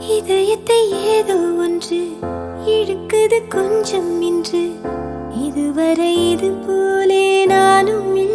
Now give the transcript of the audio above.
இதயத்தை ஏதோ ஒன்று இழுக்குது கொஞ்சம் இன்று இதுவரை இது போலே நானும் இல்லை